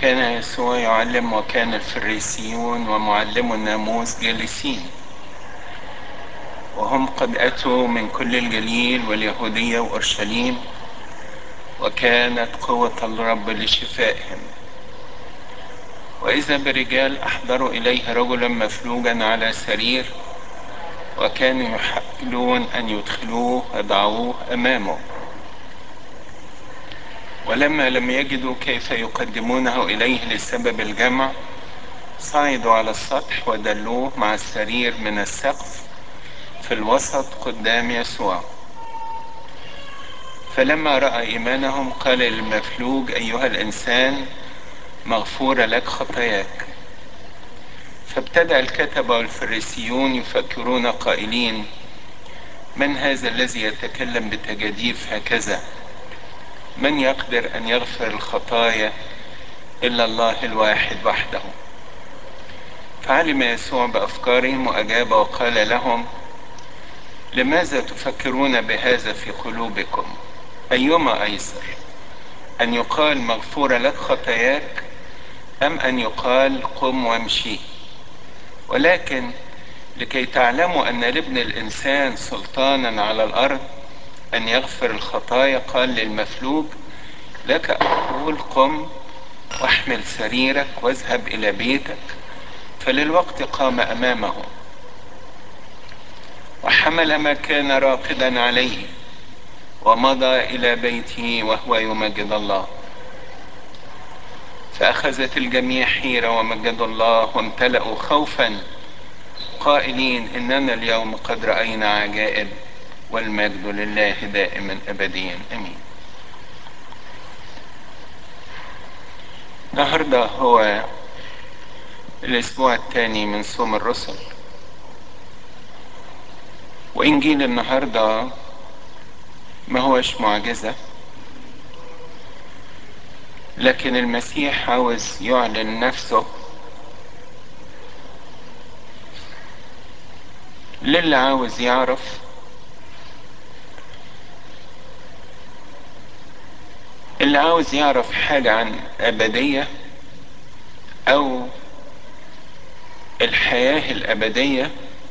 كان يسوع يعلم وكان الفريسيون ومعلمو الناموس جالسين وهم قد أتوا من كل الجليل واليهودية وأورشليم وكانت قوة الرب لشفائهم وإذا برجال أحضروا إليه رجلا مفلوجا على سرير وكانوا يحاولون أن يدخلوه ويضعوه أمامه ولما لم يجدوا كيف يقدمونه إليه لسبب الجمع صعدوا على السطح ودلوه مع السرير من السقف في الوسط قدام يسوع فلما رأى إيمانهم قال للمفلوج أيها الإنسان مغفورة لك خطاياك فابتدأ الكتبة والفريسيون يفكرون قائلين من هذا الذي يتكلم بتجاديف هكذا من يقدر أن يغفر الخطايا إلا الله الواحد وحده فعلم يسوع بأفكارهم وأجاب وقال لهم لماذا تفكرون بهذا في قلوبكم أيما أيسر أن يقال مغفورة لك خطاياك أم أن يقال قم وامشي ولكن لكي تعلموا أن لابن الإنسان سلطانا على الأرض أن يغفر الخطايا قال للمفلوج لك أقول قم واحمل سريرك واذهب إلى بيتك فللوقت قام أمامه وحمل ما كان راقدا عليه ومضى إلى بيته وهو يمجد الله فأخذت الجميع حيرة ومجدوا الله وامتلأوا خوفا قائلين إننا اليوم قد رأينا عجائب والمجد لله دائما أبديا أمين النهاردة هو الأسبوع الثاني من صوم الرسل وإنجيل النهاردة ما هوش معجزة لكن المسيح عاوز يعلن نفسه للي عاوز يعرف اللي عاوز يعرف حاجة عن أبدية أو الحياة الأبدية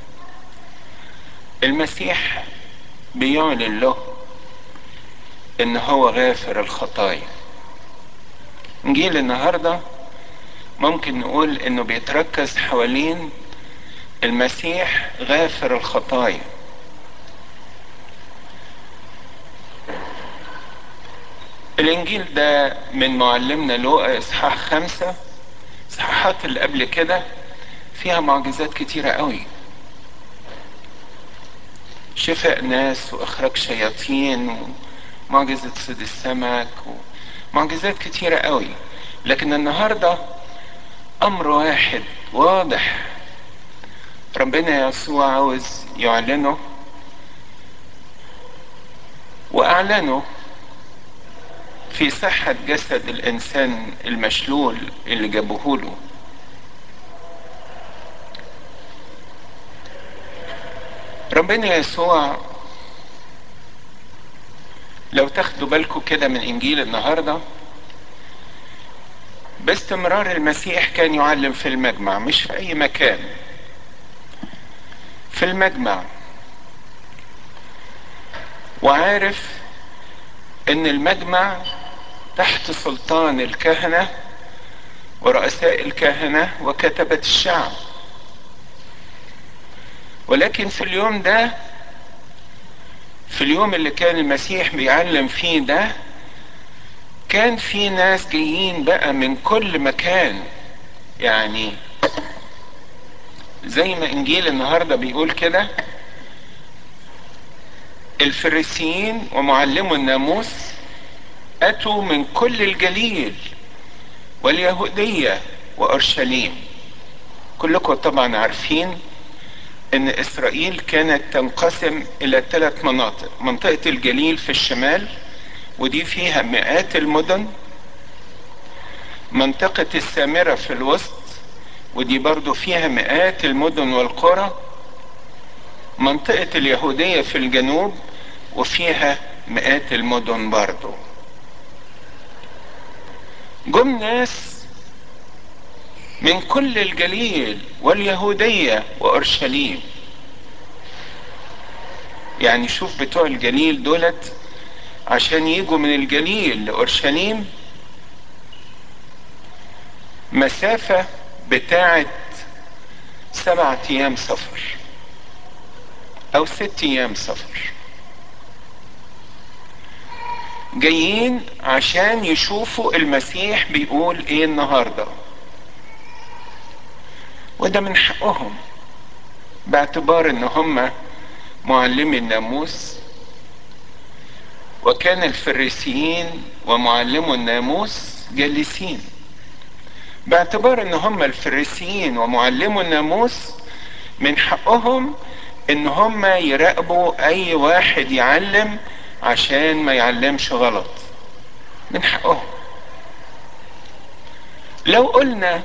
المسيح بيعلن له إن هو غافر الخطايا إنجيل النهاردة ممكن نقول إنه بيتركز حوالين المسيح غافر الخطايا الإنجيل ده من معلمنا لوقا إصحاح خمسة إصحاحات اللي قبل كده فيها معجزات كتيرة قوي شفاء ناس وإخراج شياطين ومعجزة صيد السمك ومعجزات كتيرة قوي لكن النهاردة أمر واحد واضح ربنا يسوع عاوز يعلنه وأعلنه في صحة جسد الإنسان المشلول اللي جابوه له ربنا يسوع لو تاخدوا بالكم كده من إنجيل النهاردة باستمرار المسيح كان يعلم في المجمع مش في أي مكان في المجمع وعارف ان المجمع تحت سلطان الكهنة ورؤساء الكهنة وكتبة الشعب ولكن في اليوم ده في اليوم اللي كان المسيح بيعلم فيه ده كان في ناس جايين بقى من كل مكان يعني زي ما انجيل النهارده بيقول كده الفريسيين ومعلمو الناموس اتوا من كل الجليل واليهوديه واورشليم كلكم طبعا عارفين ان اسرائيل كانت تنقسم الى ثلاث مناطق منطقه الجليل في الشمال ودي فيها مئات المدن منطقه السامره في الوسط ودي برضو فيها مئات المدن والقرى منطقة اليهودية في الجنوب وفيها مئات المدن برضو جم ناس من كل الجليل واليهودية وأورشليم يعني شوف بتوع الجليل دولت عشان يجوا من الجليل لأورشليم مسافة بتاعة سبعة أيام سفر أو ست أيام سفر جايين عشان يشوفوا المسيح بيقول ايه النهارده وده من حقهم باعتبار ان هم معلمي الناموس وكان الفريسيين ومعلمو الناموس جالسين باعتبار ان هم الفريسيين ومعلمو الناموس من حقهم ان هم يراقبوا اي واحد يعلم عشان ما يعلمش غلط من حقهم لو قلنا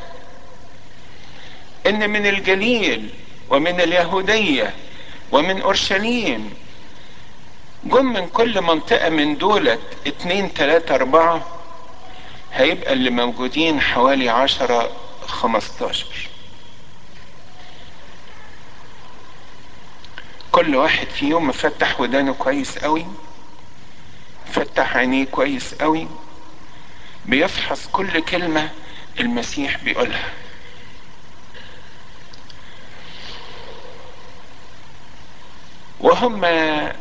ان من الجليل ومن اليهودية ومن اورشليم جم من كل منطقة من دولت اتنين تلاتة اربعة هيبقى اللي موجودين حوالي عشرة خمستاشر كل واحد فيهم مفتح ودانه كويس قوي فتح عينيه كويس قوي بيفحص كل كلمة المسيح بيقولها وهم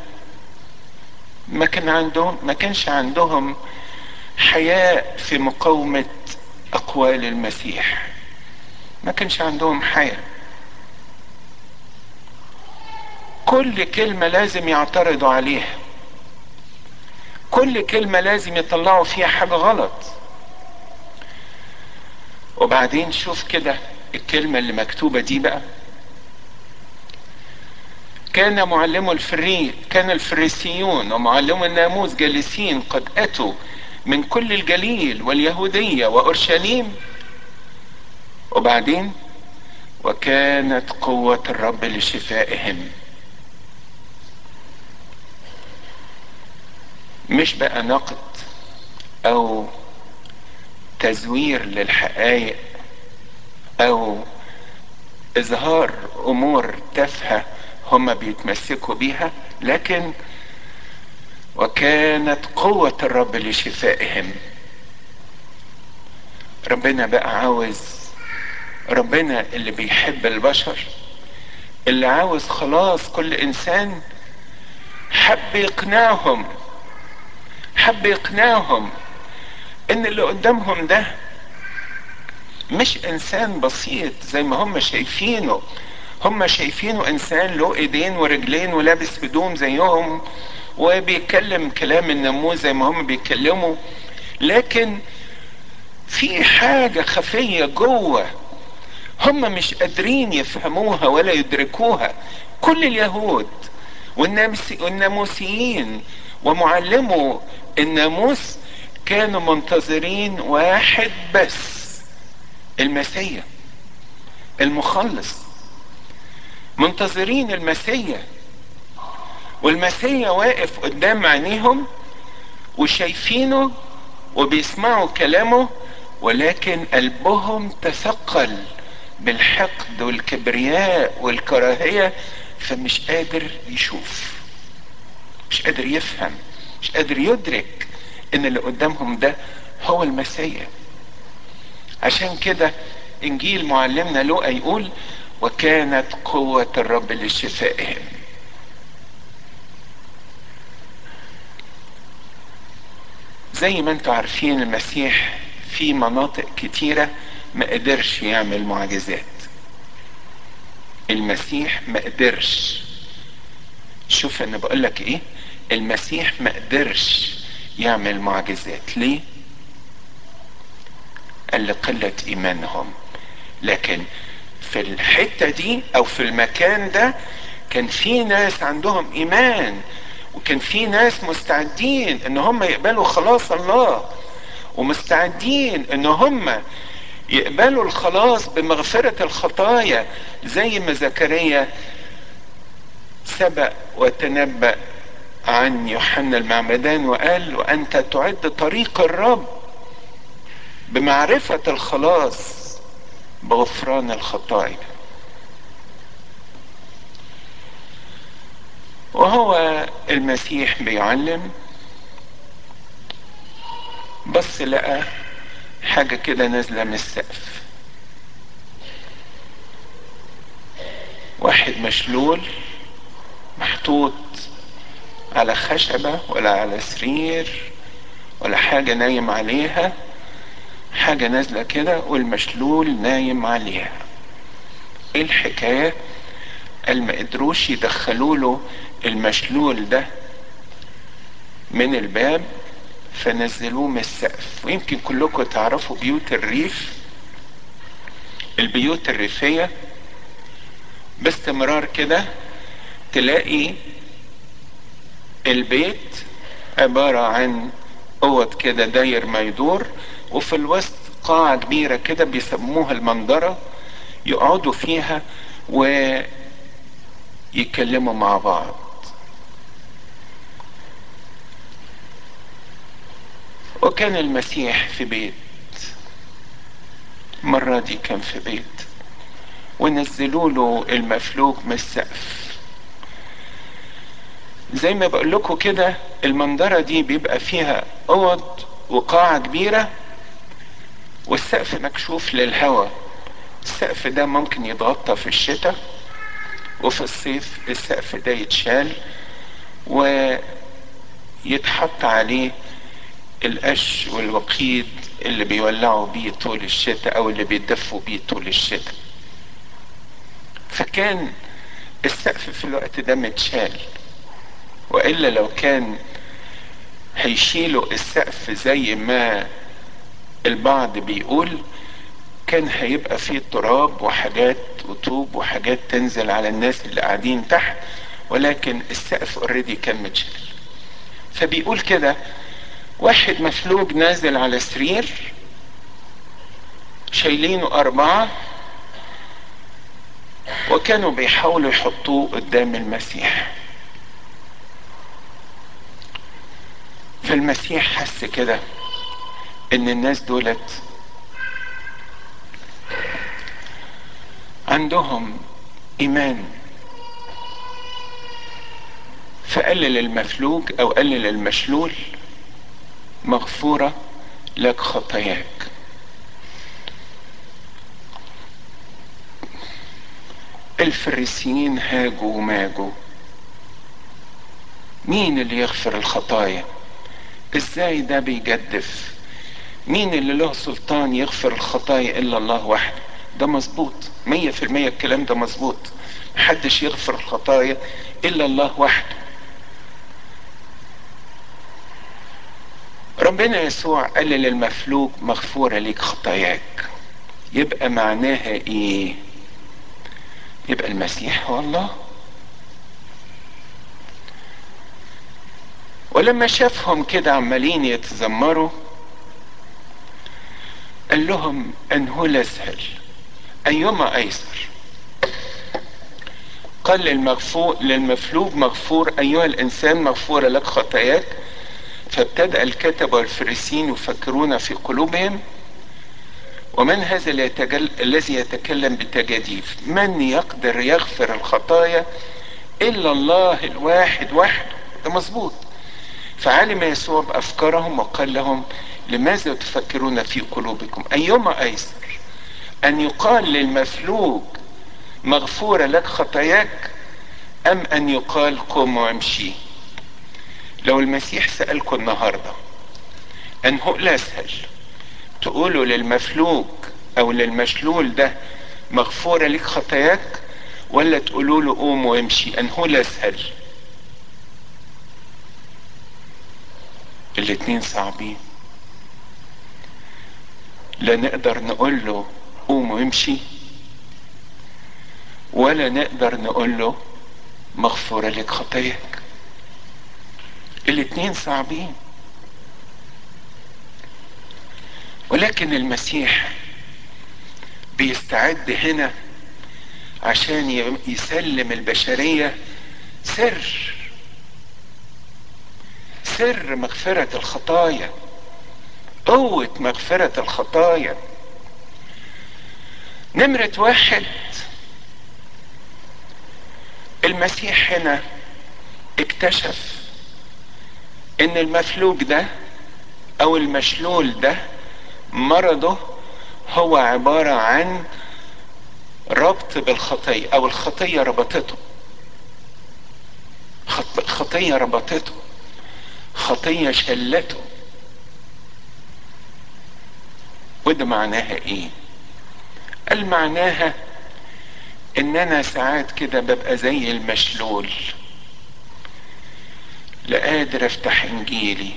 ما كان عندهم ما كانش عندهم حياء في مقاومة أقوال المسيح ما كانش عندهم حياء كل كلمة لازم يعترضوا عليها كل كلمة لازم يطلعوا فيها حاجة غلط وبعدين شوف كده الكلمة اللي مكتوبة دي بقى كان معلم الفري كان الفريسيون ومعلم الناموس جالسين قد أتوا من كل الجليل واليهودية وأورشليم وبعدين وكانت قوة الرب لشفائهم مش بقى نقد او تزوير للحقائق او اظهار امور تافهه هم بيتمسكوا بيها لكن وكانت قوة الرب لشفائهم ربنا بقى عاوز ربنا اللي بيحب البشر اللي عاوز خلاص كل انسان حب يقنعهم حب يقنعهم ان اللي قدامهم ده مش انسان بسيط زي ما هم شايفينه هم شايفينه انسان له ايدين ورجلين ولابس هدوم زيهم وبيتكلم كلام الناموس زي ما هم بيتكلموا لكن في حاجة خفية جوه هم مش قادرين يفهموها ولا يدركوها كل اليهود والناموسيين ومعلمو الناموس كانوا منتظرين واحد بس المسيا المخلص منتظرين المسيا والمسيا واقف قدام عينيهم وشايفينه وبيسمعوا كلامه ولكن قلبهم تثقل بالحقد والكبرياء والكراهية فمش قادر يشوف مش قادر يفهم مش قادر يدرك ان اللي قدامهم ده هو المسيح عشان كده انجيل معلمنا لوقا يقول وكانت قوة الرب لشفائهم زي ما انتم عارفين المسيح في مناطق كتيرة ما قدرش يعمل معجزات المسيح ما قدرش شوف انا بقول لك ايه المسيح ما قدرش يعمل معجزات ليه قال لقلة ايمانهم لكن في الحتة دي او في المكان ده كان في ناس عندهم ايمان وكان في ناس مستعدين ان هم يقبلوا خلاص الله ومستعدين ان هم يقبلوا الخلاص بمغفرة الخطايا زي ما زكريا سبق وتنبأ عن يوحنا المعمدان وقال وأنت تعد طريق الرب بمعرفة الخلاص بغفران الخطايا وهو المسيح بيعلم بص لقى حاجة كده نازلة من السقف واحد مشلول محطوط على خشبة ولا على سرير ولا حاجة نايم عليها حاجة نازلة كده والمشلول نايم عليها ايه الحكاية قال ما قدروش يدخلوا له المشلول ده من الباب فنزلوه من السقف ويمكن كلكم تعرفوا بيوت الريف البيوت الريفية باستمرار كده تلاقي البيت عبارة عن اوض كده داير ما يدور وفي الوسط قاعة كبيرة كده بيسموها المنظرة يقعدوا فيها ويتكلموا مع بعض وكان المسيح في بيت مرة دي كان في بيت ونزلوا له المفلوج من السقف زي ما بقول لكم كده المنظرة دي بيبقى فيها اوض وقاعة كبيرة والسقف مكشوف للهواء السقف ده ممكن يتغطى في الشتاء وفي الصيف السقف ده يتشال ويتحط عليه القش والوقيد اللي بيولعوا بيه طول الشتاء او اللي بيدفوا بيه طول الشتاء فكان السقف في الوقت ده متشال والا لو كان هيشيلوا السقف زي ما البعض بيقول كان هيبقى فيه تراب وحاجات وطوب وحاجات تنزل على الناس اللي قاعدين تحت ولكن السقف اوريدي كان متشال فبيقول كده واحد مفلوج نازل على سرير شايلينه أربعة وكانوا بيحاولوا يحطوه قدام المسيح فالمسيح حس كده ان الناس دولت عندهم ايمان فقال للمفلوج او قال للمشلول مغفورة لك خطاياك الفريسيين هاجوا وماجوا مين اللي يغفر الخطايا ازاي ده بيجدف مين اللي له سلطان يغفر الخطايا الا الله وحده ده مظبوط مية في المية الكلام ده مظبوط محدش يغفر الخطايا الا الله وحده ربنا يسوع قال للمفلوج مغفورة ليك خطاياك يبقى معناها ايه يبقى المسيح هو الله ولما شافهم كده عمالين يتذمروا قال لهم انه الاسهل ايما ايسر قال للمغفور للمفلوج مغفور ايها الانسان مغفورة لك خطاياك فابتدأ الكتب والفريسين يفكرون في قلوبهم ومن هذا يتجل... الذي يتكلم بتجاديف من يقدر يغفر الخطايا الا الله الواحد وحده ده مظبوط فعلم يسوع بافكارهم وقال لهم لماذا تفكرون في قلوبكم ايما ايسر ان يقال للمفلوج مغفورة لك خطاياك ام ان يقال قم وامشي لو المسيح سألكم النهاردة انه الاسهل تقولوا للمفلوج او للمشلول ده مغفورة لك خطاياك ولا تقولوا له قوم وامشي انه الاسهل الاتنين صعبين لا نقدر نقول له قوم وامشي ولا نقدر نقول له مغفورة لك خطاياك الاتنين صعبين ولكن المسيح بيستعد هنا عشان يسلم البشرية سر سر مغفرة الخطايا قوة مغفرة الخطايا نمرة واحد المسيح هنا اكتشف ان المفلوج ده او المشلول ده مرضه هو عبارة عن ربط بالخطية او الخطية ربطته خطية ربطته خطية شلته وده معناها ايه قال معناها ان انا ساعات كده ببقى زي المشلول لا قادر افتح انجيلي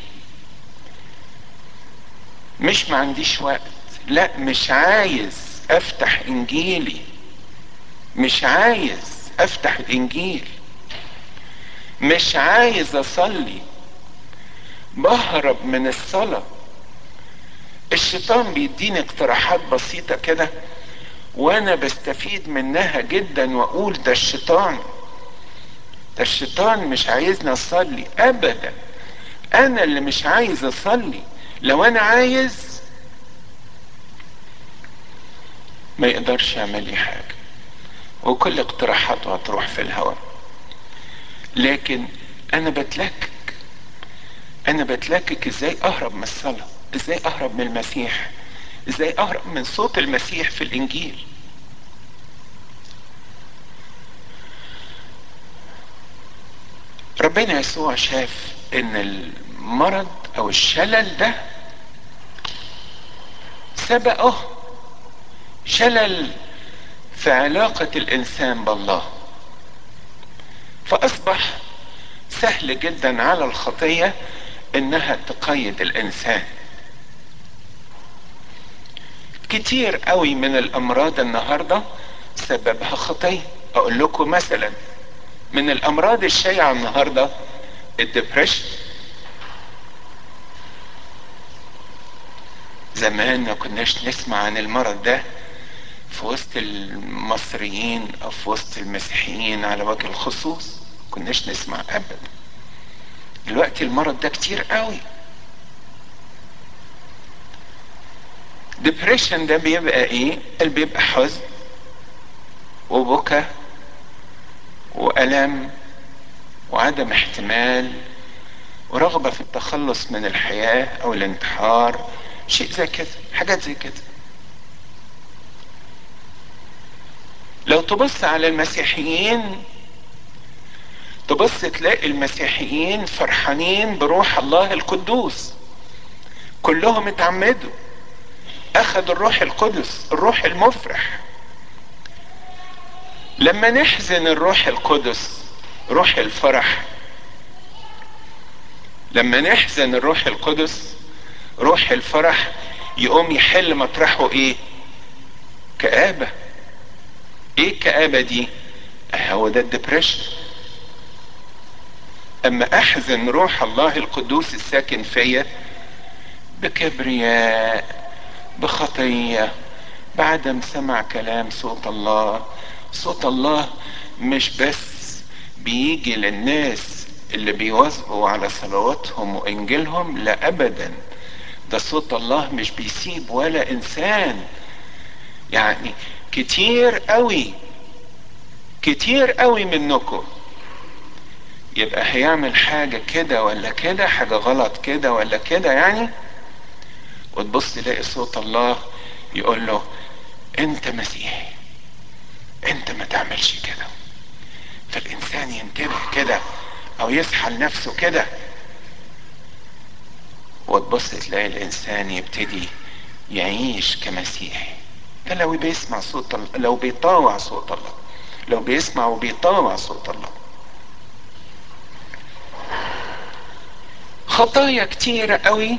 مش ما عنديش وقت لا مش عايز افتح انجيلي مش عايز افتح الانجيل مش عايز اصلي بهرب من الصلاة الشيطان بيديني اقتراحات بسيطة كده وانا بستفيد منها جدا واقول ده الشيطان ده الشيطان مش عايزني اصلي ابدا انا اللي مش عايز اصلي لو انا عايز ما يقدرش يعمل لي حاجة وكل اقتراحاته هتروح في الهواء لكن انا بتلكك انا بتلكك ازاي اهرب من الصلاة ازاي اهرب من المسيح ازاي اهرب من صوت المسيح في الانجيل ربنا يسوع شاف ان المرض او الشلل ده سبقه شلل في علاقة الانسان بالله فاصبح سهل جدا على الخطية انها تقيد الانسان كتير قوي من الامراض النهاردة سببها خطية اقول لكم مثلا من الامراض الشائعة النهاردة الدبريشن زمان ما كناش نسمع عن المرض ده في وسط المصريين او في وسط المسيحيين على وجه الخصوص كناش نسمع ابدا دلوقتي المرض ده كتير قوي ديبريشن ده بيبقى ايه اللي بيبقى حزن وبكى والم وعدم احتمال ورغبة في التخلص من الحياة او الانتحار شيء زي كده حاجات زي كده لو تبص على المسيحيين تبص تلاقي المسيحيين فرحانين بروح الله القدوس كلهم اتعمدوا اخذوا الروح القدس الروح المفرح لما نحزن الروح القدس روح الفرح لما نحزن الروح القدس روح الفرح يقوم يحل مطرحه ايه كآبة ايه الكآبة دي هو ده الدبريشن اما احزن روح الله القدوس الساكن فيا بكبرياء بخطية بعدم سمع كلام صوت الله صوت الله مش بس بيجي للناس اللي بيواظبوا على صلواتهم وانجيلهم لا ابدا ده صوت الله مش بيسيب ولا انسان يعني كتير قوي كتير قوي منكم يبقى هيعمل حاجة كده ولا كده حاجة غلط كده ولا كده يعني وتبص تلاقي صوت الله يقول له انت مسيحي انت ما تعملش كده فالانسان ينتبه كده او يصحى لنفسه كده وتبص تلاقي الانسان يبتدي يعيش كمسيحي ده لو بيسمع صوت الله لو بيطاوع صوت الله لو بيسمع وبيطاوع صوت الله خطايا كتيرة قوي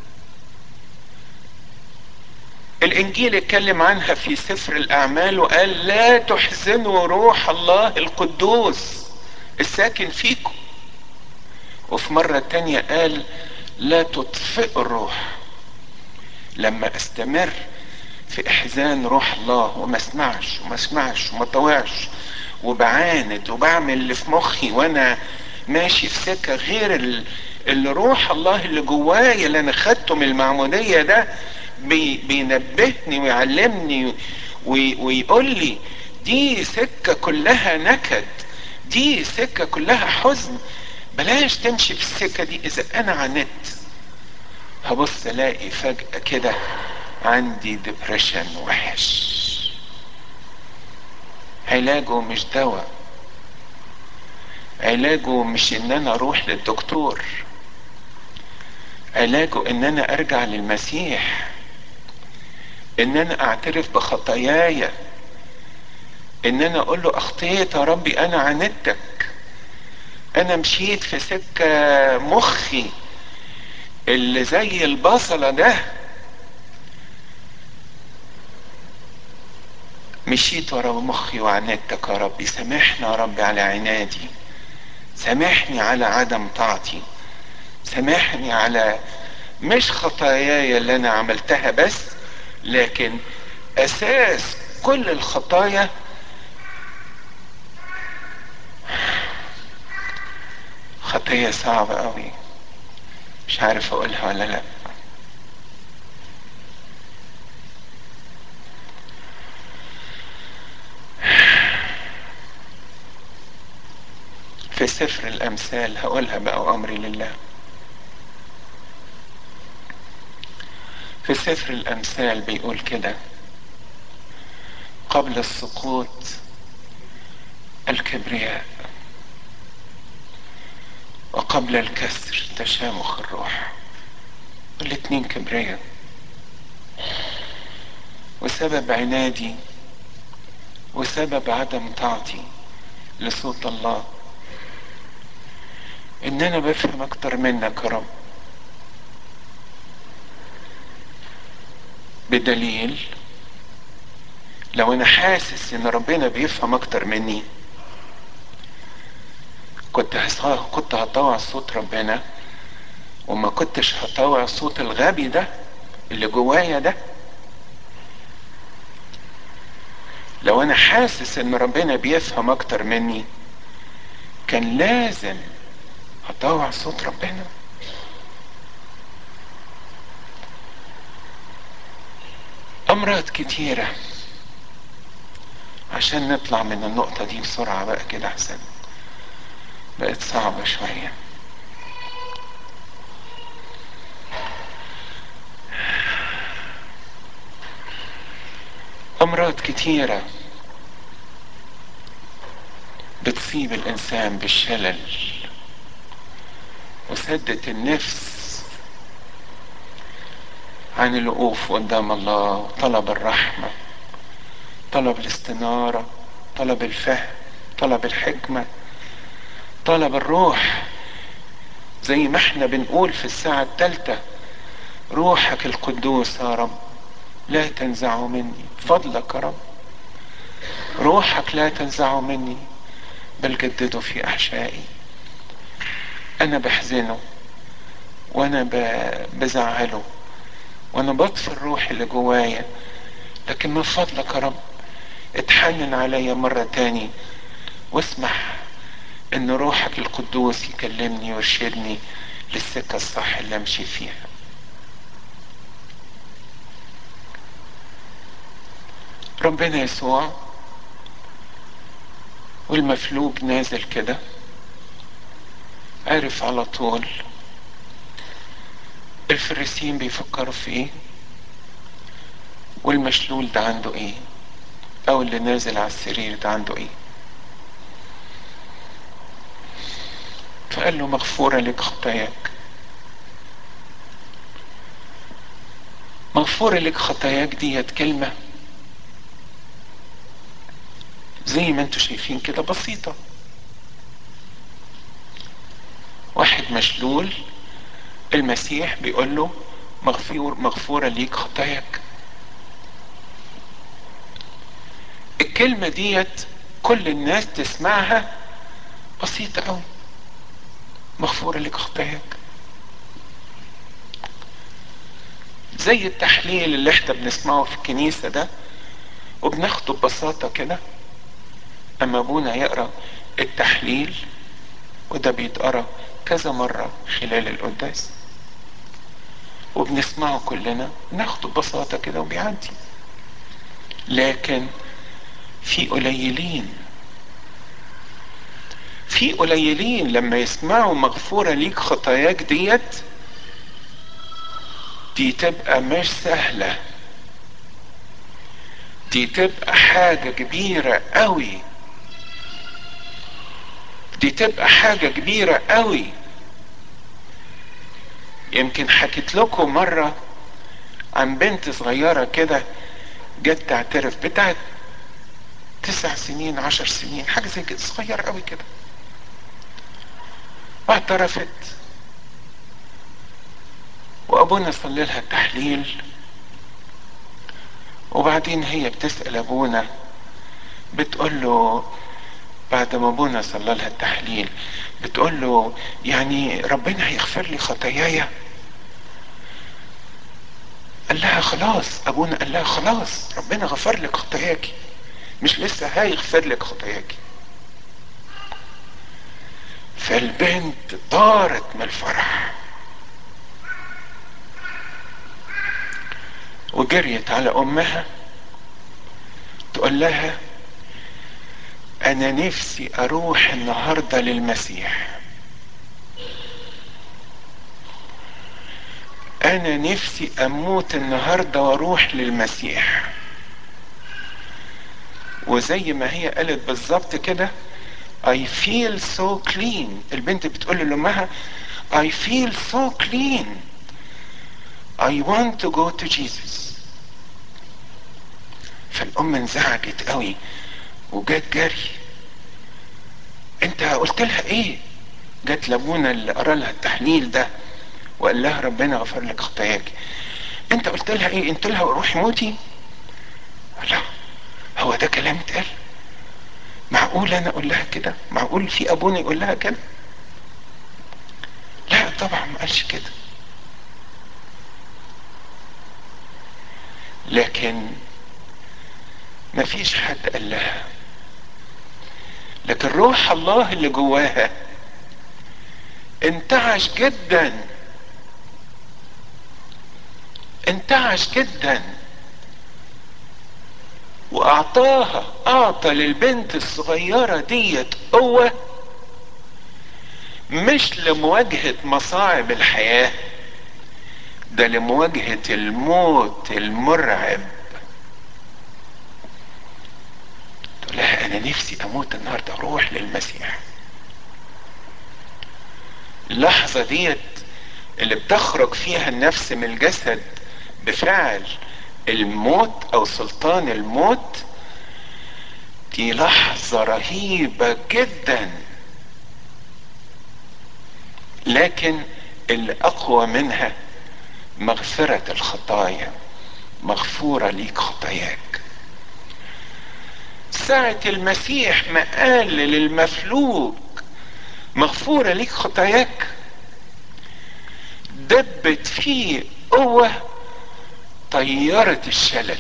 الانجيل اتكلم عنها في سفر الاعمال وقال لا تحزنوا روح الله القدوس الساكن فيكم وفي مرة تانية قال لا تطفئوا الروح لما استمر في احزان روح الله وما اسمعش وما اسمعش وما طوعش وبعاند وبعمل اللي في مخي وانا ماشي في سكة غير اللي روح الله اللي جوايا اللي انا خدته من المعمودية ده بي بينبهني ويعلمني ويقول لي دي سكة كلها نكد دي سكة كلها حزن بلاش تمشي في السكة دي اذا انا عانيت هبص الاقي فجأة كده عندي ديبريشن وحش علاجه مش دواء علاجه مش ان انا اروح للدكتور علاجه ان انا ارجع للمسيح ان انا اعترف بخطاياي ان انا اقول له اخطيت يا ربي انا عاندتك انا مشيت في سكة مخي اللي زي البصلة ده مشيت ورا مخي وعاندتك يا ربي سامحني يا ربي على عنادي سامحني على عدم طاعتي سامحني على مش خطاياي اللي انا عملتها بس لكن اساس كل الخطايا خطية صعبة قوي مش عارف اقولها ولا لا في سفر الامثال هقولها بقى وامري لله في سفر الامثال بيقول كده قبل السقوط الكبرياء وقبل الكسر تشامخ الروح الاتنين كبرياء وسبب عنادي وسبب عدم طاعتي لصوت الله ان انا بفهم اكتر منك يا رب بدليل لو انا حاسس ان ربنا بيفهم اكتر مني كنت هص- كنت هطوع صوت ربنا وما كنتش هطوع صوت الغبي ده اللي جوايا ده لو انا حاسس ان ربنا بيفهم اكتر مني كان لازم هطوع صوت ربنا امراض كتيرة عشان نطلع من النقطة دي بسرعة بقى كده احسن بقت صعبة شوية امراض كتيرة بتصيب الانسان بالشلل وسدة النفس عن الوقوف قدام الله وطلب الرحمة طلب الاستنارة طلب الفهم طلب الحكمة طلب الروح زي ما احنا بنقول في الساعة الثالثة روحك القدوس يا رب لا تنزعه مني فضلك يا رب روحك لا تنزعه مني بل جدده في احشائي انا بحزنه وانا ب- بزعله وانا بطفي الروح اللي جوايا لكن من فضلك يا رب اتحنن عليا مرة تاني واسمح ان روحك القدوس يكلمني ويرشدني للسكة الصح اللي امشي فيها ربنا يسوع والمفلوج نازل كده عرف على طول الفريسيين بيفكروا في ايه والمشلول ده عنده ايه او اللي نازل على السرير ده عنده ايه فقال له مغفورة لك خطاياك مغفورة لك خطاياك ديت كلمة زي ما انتوا شايفين كده بسيطة واحد مشلول المسيح بيقول له مغفور مغفورة ليك خطاياك الكلمة ديت كل الناس تسمعها بسيطة قوي مغفورة لك خطاياك زي التحليل اللي احنا بنسمعه في الكنيسة ده وبناخده ببساطة كده اما ابونا يقرا التحليل وده بيتقرا كذا مرة خلال القداس وبنسمعه كلنا ناخده ببساطة كده وبيعدي لكن في قليلين في قليلين لما يسمعوا مغفورة ليك خطاياك ديت دي تبقى مش سهلة دي تبقى حاجة كبيرة قوي دي تبقى حاجة كبيرة قوي يمكن حكيت لكم مرة عن بنت صغيرة كده جت تعترف بتاعت تسع سنين عشر سنين حاجة زي كده صغيرة قوي كده واعترفت وابونا صلي لها التحليل وبعدين هي بتسأل ابونا بتقول له بعد ما ابونا صلى لها التحليل بتقول له يعني ربنا هيغفر لي خطاياي قال لها خلاص ابونا قال لها خلاص ربنا غفر لك خطاياكي مش لسه هيغفر لك خطاياكي فالبنت طارت من الفرح وجريت على امها تقول لها انا نفسي اروح النهارده للمسيح انا نفسي اموت النهارده واروح للمسيح وزي ما هي قالت بالظبط كده I feel so clean البنت بتقول لامها I feel so clean I want to go to Jesus فالام انزعجت قوي وجت جري انت قلت لها ايه جت لابونا اللي قرا لها التحليل ده وقال لها ربنا غفر لك خطاياك انت قلت لها ايه انت لها روحي موتي لا هو ده كلام اتقال معقول انا اقول لها كده معقول في ابونا يقول لها كده لا طبعا ما قالش كده لكن ما فيش حد قال لها لكن روح الله اللي جواها انتعش جدا انتعش جدا واعطاها اعطى للبنت الصغيرة ديت قوة مش لمواجهة مصاعب الحياة ده لمواجهة الموت المرعب تقول لها انا نفسي اموت النهاردة اروح للمسيح اللحظة ديت اللي بتخرج فيها النفس من الجسد بفعل الموت او سلطان الموت دي لحظة رهيبة جدا لكن اللي اقوى منها مغفرة الخطايا مغفورة ليك خطاياك ساعة المسيح ما قال للمفلوج مغفورة ليك خطاياك دبت فيه قوة طيرت الشلل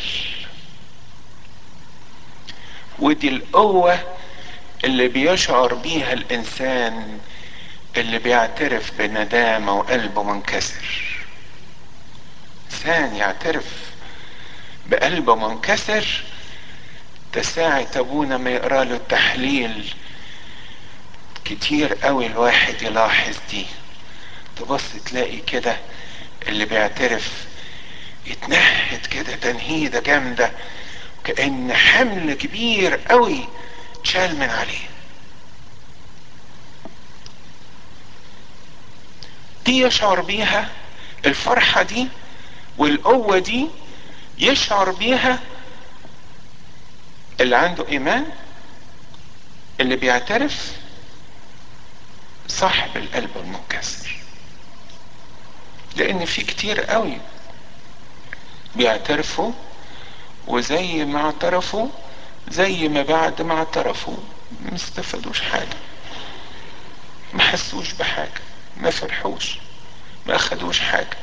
ودي القوة اللي بيشعر بيها الإنسان اللي بيعترف بندامة وقلبه منكسر إنسان يعترف بقلبه منكسر ده ساعة أبونا ما يقرأ له التحليل كتير قوي الواحد يلاحظ دي تبص تلاقي كده اللي بيعترف يتنهد كده تنهيده جامده كأن حمل كبير قوي اتشال من عليه دي يشعر بيها الفرحة دي والقوة دي يشعر بيها اللي عنده ايمان اللي بيعترف صاحب القلب المنكسر لان في كتير قوي بيعترفوا وزي ما اعترفوا زي ما بعد ما اعترفوا ما استفادوش حاجة ما حسوش بحاجة ما فرحوش ما اخدوش حاجة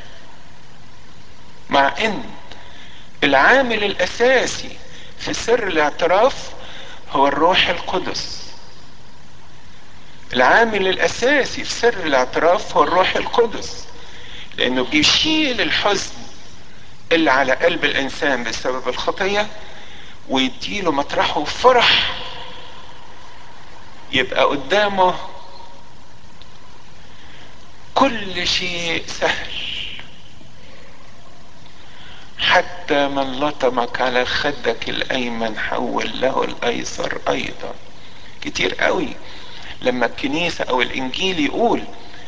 مع ان العامل الاساسي في سر الاعتراف هو الروح القدس العامل الاساسي في سر الاعتراف هو الروح القدس لانه بيشيل الحزن اللي على قلب الانسان بسبب الخطيه ويديله مطرحه فرح يبقى قدامه كل شيء سهل حتى من لطمك على خدك الايمن حول له الايسر ايضا كتير قوي لما الكنيسة او الانجيل يقول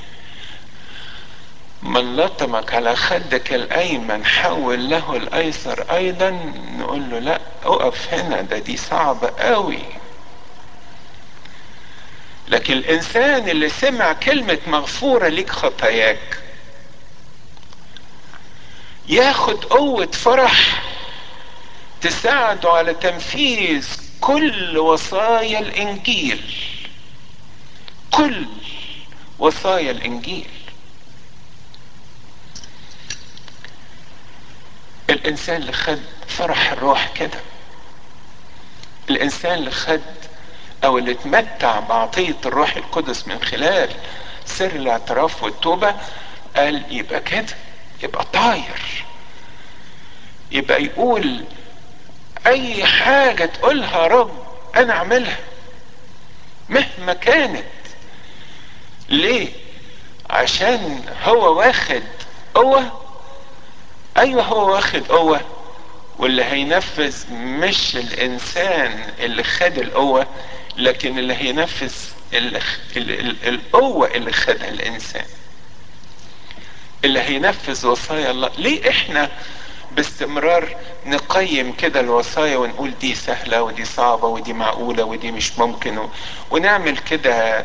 من لطمك على خدك الايمن حول له الايسر ايضا نقول له لا اقف هنا ده دي صعبة قوي لكن الانسان اللي سمع كلمة مغفورة ليك خطاياك ياخد قوة فرح تساعده على تنفيذ كل وصايا الانجيل كل وصايا الانجيل الانسان اللي خد فرح الروح كده الانسان اللي خد او اللي اتمتع بعطية الروح القدس من خلال سر الاعتراف والتوبة قال يبقى كده يبقى طاير يبقى يقول اي حاجة تقولها رب انا اعملها مهما كانت ليه عشان هو واخد قوة ايوه هو واخد قوة واللي هينفذ مش الانسان اللي خد القوة لكن اللي هينفذ اللي القوة اللي خدها الانسان اللي هينفذ وصايا الله ليه احنا باستمرار نقيم كده الوصايا ونقول دي سهلة ودي صعبة ودي معقولة ودي مش ممكن و... ونعمل كده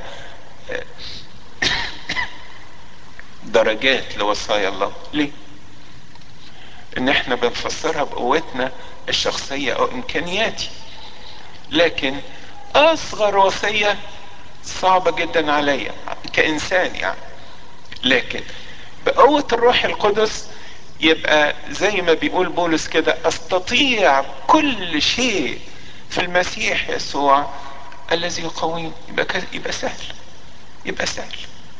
درجات لوصايا الله ليه ان احنا بنفسرها بقوتنا الشخصية او امكانياتي لكن اصغر وصية صعبة جدا عليا كانسان يعني لكن بقوة الروح القدس يبقى زي ما بيقول بولس كده استطيع كل شيء في المسيح يسوع الذي يقويني يبقى ك... يبقى سهل يبقى سهل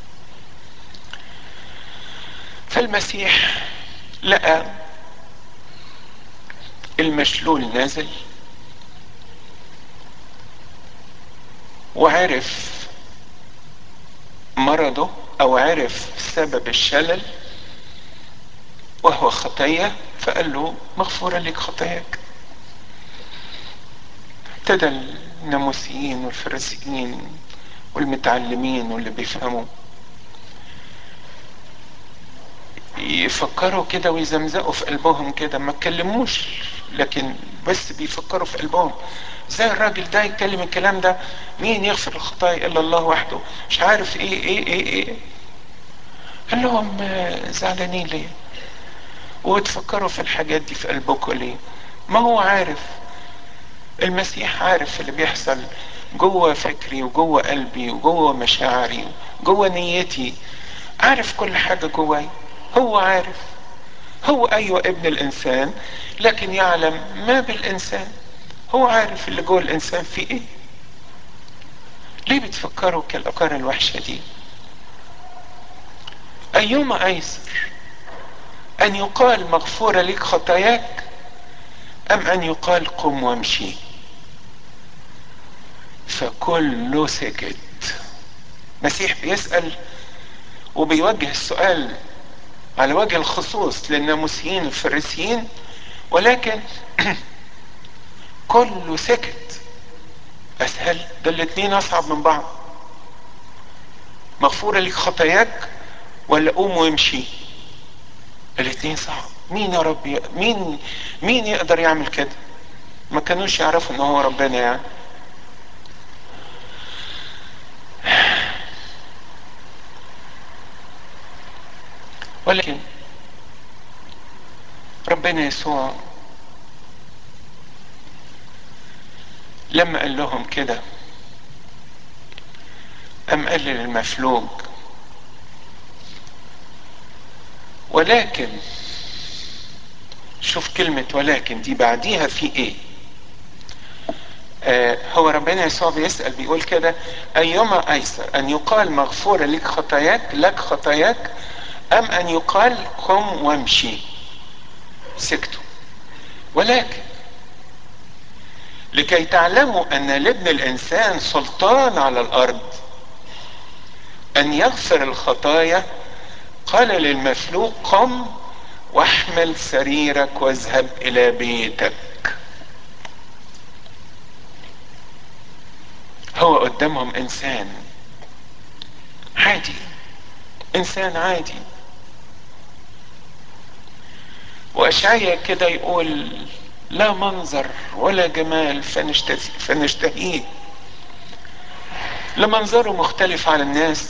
فالمسيح لقى المشلول نازل وعرف مرضه او عرف سبب الشلل وهو خطية فقال له مغفورة لك خطاياك ابتدى الناموسيين والفريسيين والمتعلمين واللي بيفهموا يفكروا كده ويزمزقوا في قلبهم كده ما اتكلموش لكن بس بيفكروا في قلبهم زي الراجل ده يتكلم الكلام ده مين يغفر الخطايا الا الله وحده مش عارف ايه ايه ايه ايه قال لهم زعلانين ليه وتفكروا في الحاجات دي في قلبكم ليه ما هو عارف المسيح عارف اللي بيحصل جوه فكري وجوه قلبي وجوه مشاعري وجوه نيتي عارف كل حاجة جواي هو عارف هو ايوه ابن الانسان لكن يعلم ما بالانسان هو عارف اللي جوه الانسان فيه ايه ليه بتفكروا كالافكار الوحشة دي ايما ايسر ان يقال مغفورة لك خطاياك ام ان يقال قم وامشي فكله سكت مسيح بيسأل وبيوجه السؤال على وجه الخصوص للناموسيين الفريسيين ولكن كله سكت اسهل ده الاتنين اصعب من بعض مغفورة لك خطاياك ولا قوم وامشي الاتنين صعب مين يا رب ي... مين مين يقدر يعمل كده ما كانوش يعرفوا ان هو ربنا يعني ولكن ربنا يسوع لما قال لهم كده أم قال للمفلوج ولكن شوف كلمة ولكن دي بعديها في ايه آه هو ربنا يسوع بيسأل بيقول كده أيما أيسر أن يقال مغفورة لك خطاياك لك خطاياك أم أن يقال قم وامشي سكتوا ولكن لكي تعلموا ان لابن الانسان سلطان على الارض ان يغفر الخطايا قال للمفلوق قم واحمل سريرك واذهب الى بيتك هو قدامهم انسان عادي انسان عادي واشعيا كده يقول لا منظر ولا جمال فنشتهيه لا منظره مختلف عن الناس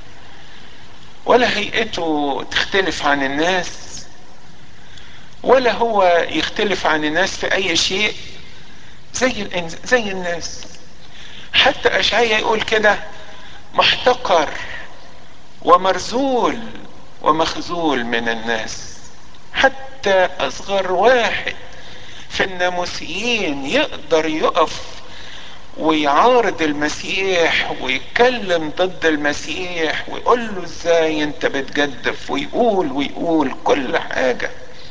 ولا هيئته تختلف عن الناس ولا هو يختلف عن الناس في اي شيء زي زي الناس حتى اشعيا يقول كده محتقر ومرزول ومخزول من الناس حتى اصغر واحد في الناموسيين يقدر يقف ويعارض المسيح ويتكلم ضد المسيح ويقول له ازاي انت بتجدف ويقول ويقول كل حاجة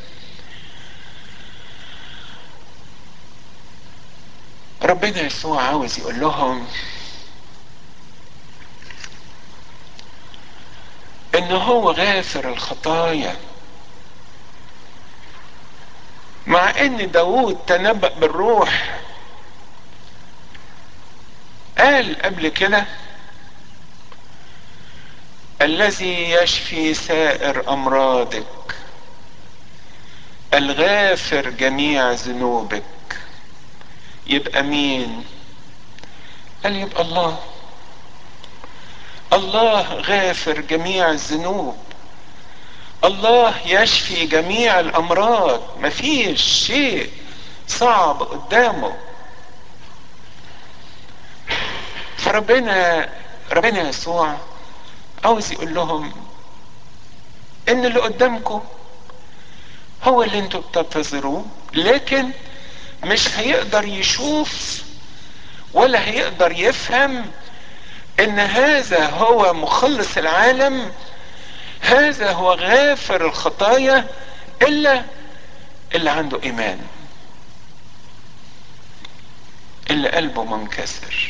ربنا يسوع عاوز يقول لهم ان هو غافر الخطايا مع ان داود تنبأ بالروح قال قبل كده الذي يشفي سائر امراضك الغافر جميع ذنوبك يبقى مين قال يبقى الله الله غافر جميع الذنوب الله يشفي جميع الامراض مفيش شيء صعب قدامه فربنا ربنا يسوع عاوز يقول لهم ان اللي قدامكم هو اللي انتوا بتنتظروه لكن مش هيقدر يشوف ولا هيقدر يفهم ان هذا هو مخلص العالم هذا هو غافر الخطايا الا اللي عنده ايمان اللي قلبه منكسر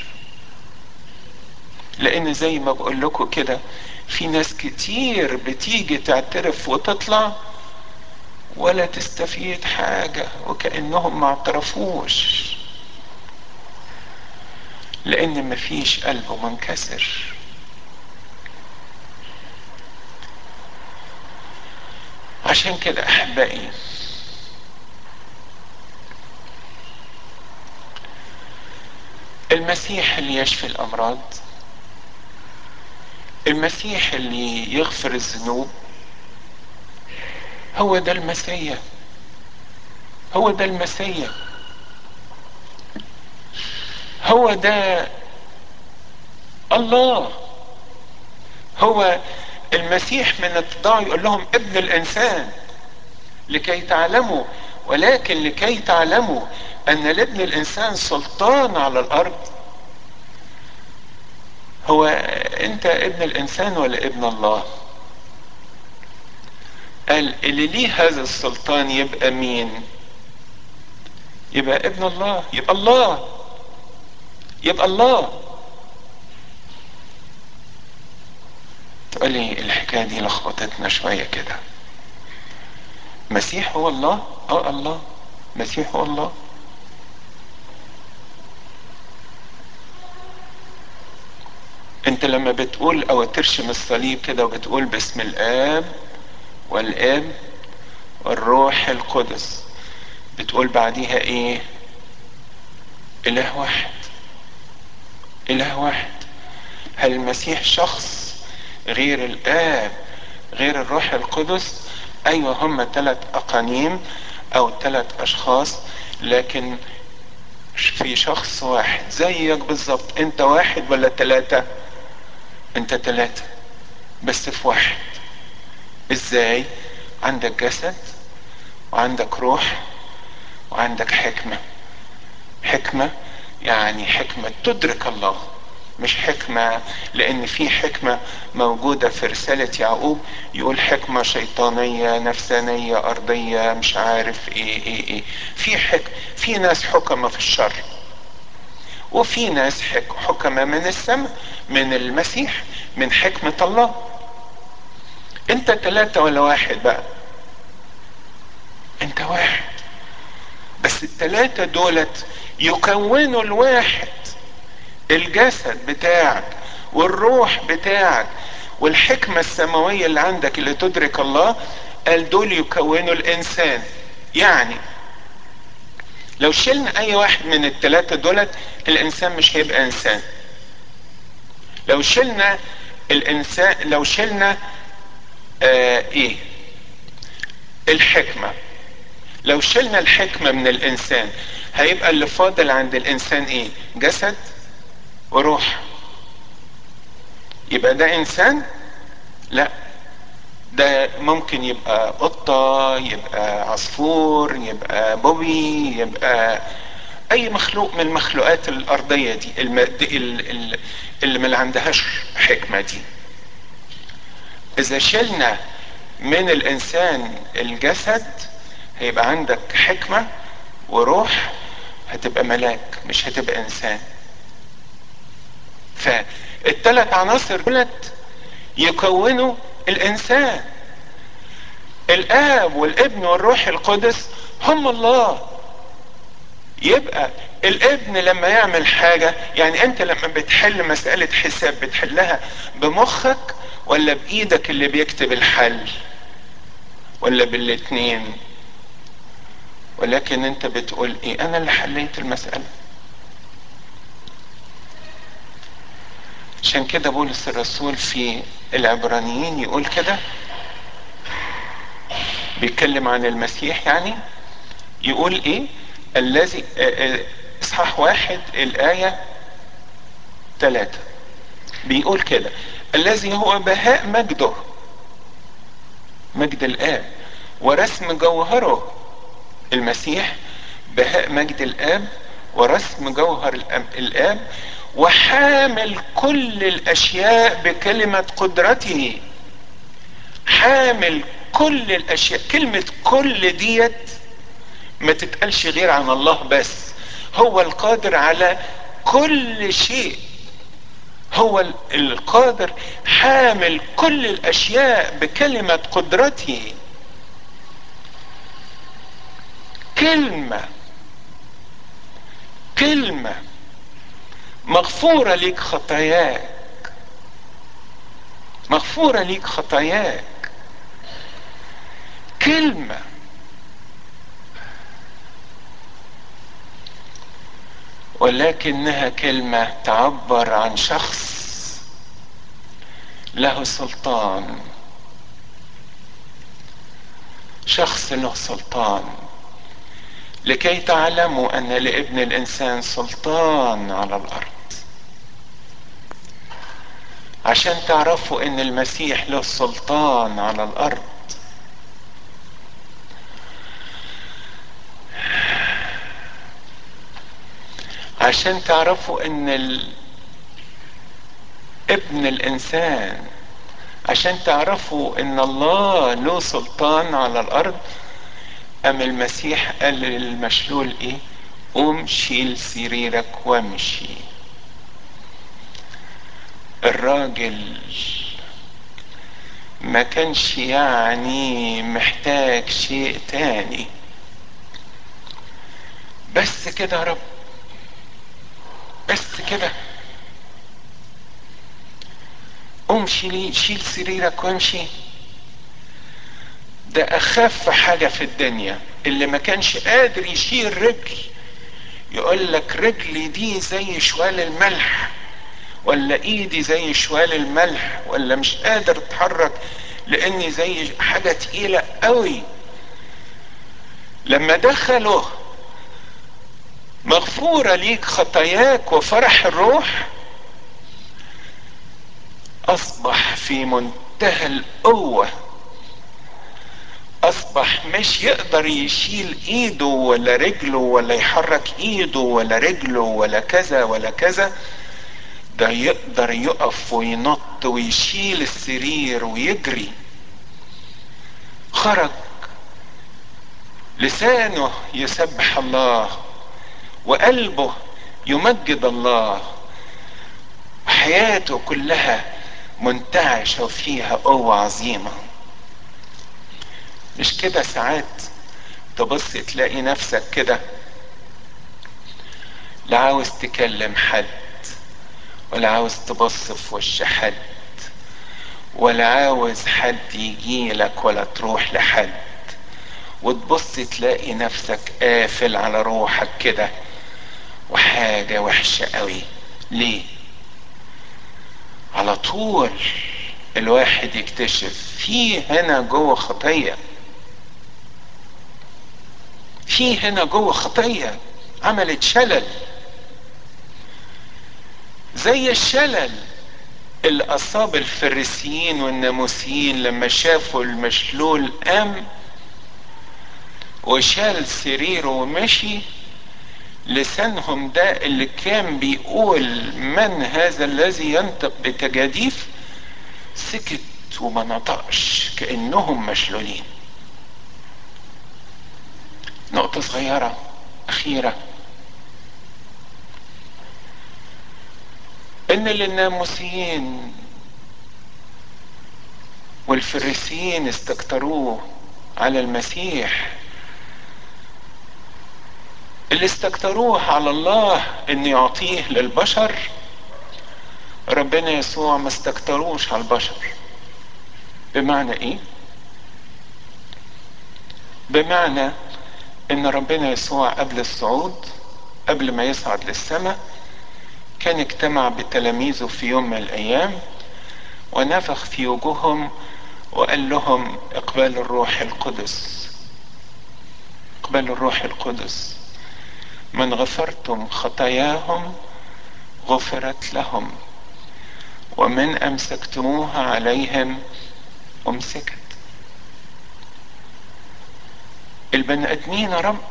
لان زي ما بقول لكم كده في ناس كتير بتيجي تعترف وتطلع ولا تستفيد حاجة وكأنهم ما اعترفوش لان مفيش قلبه منكسر عشان كده احبائي المسيح اللي يشفي الامراض المسيح اللي يغفر الذنوب هو ده المسيا هو ده المسيا هو ده الله هو المسيح من اتضاعه يقول لهم ابن الانسان لكي تعلموا ولكن لكي تعلموا ان لابن الانسان سلطان على الارض هو انت ابن الانسان ولا ابن الله قال اللي ليه هذا السلطان يبقى مين يبقى ابن الله يبقى الله يبقى الله تقول لي الحكايه دي لخبطتنا شويه كده مسيح هو الله اه الله مسيح هو الله انت لما بتقول او ترشم الصليب كده وبتقول باسم الاب والاب والروح القدس بتقول بعديها ايه اله واحد اله واحد هل المسيح شخص غير الاب غير الروح القدس ايوه هم ثلاث اقانيم او ثلاث اشخاص لكن في شخص واحد زيك بالظبط انت واحد ولا ثلاثة انت ثلاثة بس في واحد ازاي عندك جسد وعندك روح وعندك حكمة حكمة يعني حكمة تدرك الله مش حكمة لان في حكمة موجودة في رسالة يعقوب يقول حكمة شيطانية نفسانية ارضية مش عارف ايه ايه ايه في حكم في ناس حكمة في الشر وفي ناس حك حكمة من السماء من المسيح من حكمة الله انت ثلاثة ولا واحد بقى انت واحد بس الثلاثة دولت يكونوا الواحد الجسد بتاعك والروح بتاعك والحكمة السماوية اللي عندك اللي تدرك الله قال دول يكونوا الانسان يعني لو شلنا اي واحد من الثلاثة دولت الانسان مش هيبقى انسان لو شلنا الانسان لو شلنا آه ايه الحكمة لو شلنا الحكمة من الانسان هيبقى اللي فاضل عند الانسان ايه جسد وروح يبقى ده انسان لا ده ممكن يبقى قطة يبقى عصفور يبقى بوبي يبقى اي مخلوق من المخلوقات الارضية دي اللي ما عندهاش حكمة دي اذا شلنا من الانسان الجسد هيبقى عندك حكمة وروح هتبقى ملاك مش هتبقى انسان فالثلاث عناصر دولت يكونوا الانسان الاب والابن والروح القدس هم الله يبقى الابن لما يعمل حاجة يعني انت لما بتحل مسألة حساب بتحلها بمخك ولا بايدك اللي بيكتب الحل ولا بالاتنين ولكن انت بتقول ايه انا اللي حليت المسألة عشان كده بولس الرسول في العبرانيين يقول كده بيتكلم عن المسيح يعني يقول ايه الذي اصحاح واحد الاية ثلاثة بيقول كده الذي هو بهاء مجده مجد الاب ورسم جوهره المسيح بهاء مجد الاب ورسم جوهر الاب وحامل كل الاشياء بكلمة قدرته حامل كل الاشياء كلمة كل ديت ما تتقالش غير عن الله بس هو القادر على كل شيء هو القادر حامل كل الاشياء بكلمة قدرته كلمة كلمة مغفورة ليك خطاياك مغفورة ليك خطاياك كلمة ولكنها كلمة تعبر عن شخص له سلطان شخص له سلطان لكي تعلموا ان لابن الانسان سلطان على الارض عشان تعرفوا ان المسيح له سلطان على الارض عشان تعرفوا ان ال... ابن الانسان عشان تعرفوا ان الله له سلطان على الارض ام المسيح قال للمشلول ايه قوم شيل سريرك وامشي الراجل ما كانش يعني محتاج شيء تاني بس كده يا رب بس كده قوم شيل شيل سريرك وامشي ده اخف حاجة في الدنيا اللي ما كانش قادر يشيل رجل يقول لك رجلي دي زي شوال الملح ولا ايدي زي شوال الملح ولا مش قادر اتحرك لاني زي حاجة تقيلة قوي لما دخلوا مغفورة ليك خطاياك وفرح الروح اصبح في منتهى القوة اصبح مش يقدر يشيل ايده ولا رجله ولا يحرك ايده ولا رجله ولا كذا ولا كذا ده يقدر يقف وينط ويشيل السرير ويجري خرج لسانه يسبح الله وقلبه يمجد الله حياته كلها منتعشة وفيها قوة عظيمة مش كده ساعات تبص تلاقي نفسك كده لا عاوز تكلم حد ولا عاوز تبص في وش حد ولا عاوز حد يجي لك ولا تروح لحد وتبص تلاقي نفسك قافل على روحك كده وحاجة وحشة قوي ليه على طول الواحد يكتشف في هنا جوه خطية في هنا جوه خطية عملت شلل زي الشلل اللي اصاب الفريسيين والناموسيين لما شافوا المشلول قام وشال سريره ومشي لسانهم ده اللي كان بيقول من هذا الذي ينطق بتجاديف سكت وما نطقش كانهم مشلولين نقطه صغيره اخيره ان للناموسيين والفريسيين استكتروه على المسيح اللي استكتروه على الله ان يعطيه للبشر ربنا يسوع ما استكتروش على البشر بمعنى ايه بمعنى ان ربنا يسوع قبل الصعود قبل ما يصعد للسماء كان اجتمع بتلاميذه في يوم من الايام ونفخ في وجوههم وقال لهم اقبلوا الروح القدس اقبلوا الروح القدس من غفرتم خطاياهم غفرت لهم ومن امسكتموها عليهم امسكت البني ادمين يا رب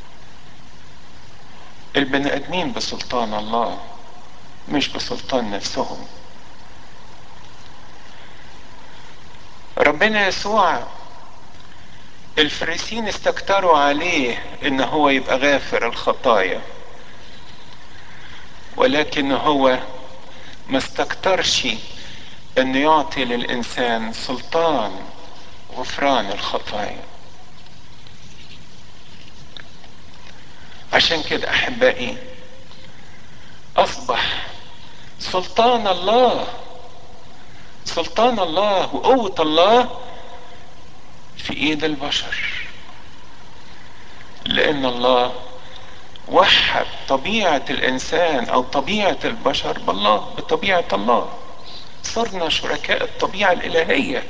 البني ادمين بسلطان الله مش بسلطان نفسهم ربنا يسوع الفريسين استكتروا عليه ان هو يبقى غافر الخطايا ولكن هو ما استكترش انه يعطي للانسان سلطان غفران الخطايا عشان كده احبائي اصبح سلطان الله سلطان الله وقوة الله في ايد البشر لان الله وحد طبيعة الانسان او طبيعة البشر بالله بطبيعة الله صرنا شركاء الطبيعة الالهية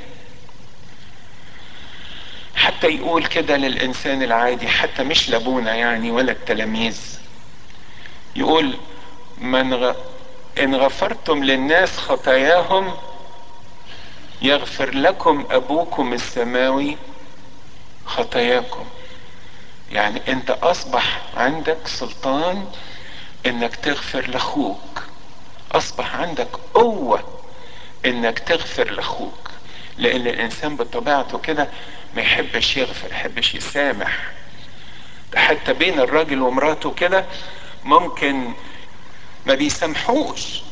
حتى يقول كده للانسان العادي حتى مش لابونا يعني ولا التلاميذ يقول من غ... ان غفرتم للناس خطاياهم يغفر لكم ابوكم السماوي خطاياكم يعني انت اصبح عندك سلطان انك تغفر لاخوك اصبح عندك قوة انك تغفر لاخوك لان الانسان بطبيعته كده ما يحبش يغفر يحبش يسامح ده حتى بين الراجل ومراته كده ممكن ما بيسامحوش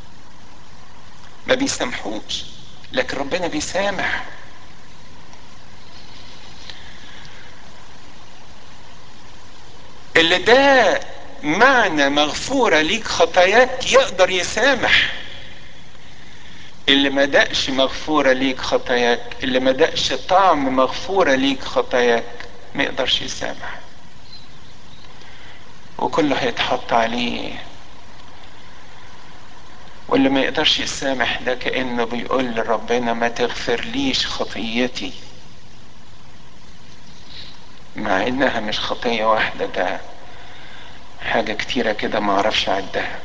ما بيسامحوش لكن ربنا بيسامح اللي ده معنى مغفورة ليك خطاياك يقدر يسامح اللي ما دقش مغفورة ليك خطاياك اللي ما دقش طعم مغفورة ليك خطاياك ما يقدرش يسامح وكله هيتحط عليه واللي ما يقدرش يسامح ده كأنه بيقول لربنا ما تغفر ليش خطيتي مع انها مش خطية واحدة ده حاجة كتيرة كده ما اعرفش عدها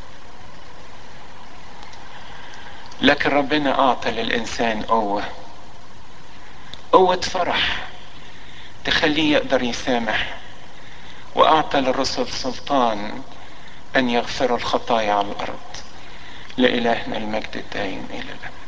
لكن ربنا اعطى للانسان قوة قوة فرح تخليه يقدر يسامح واعطى للرسل سلطان ان يغفروا الخطايا على الارض لإلهنا المجد الدائم إلى الأبد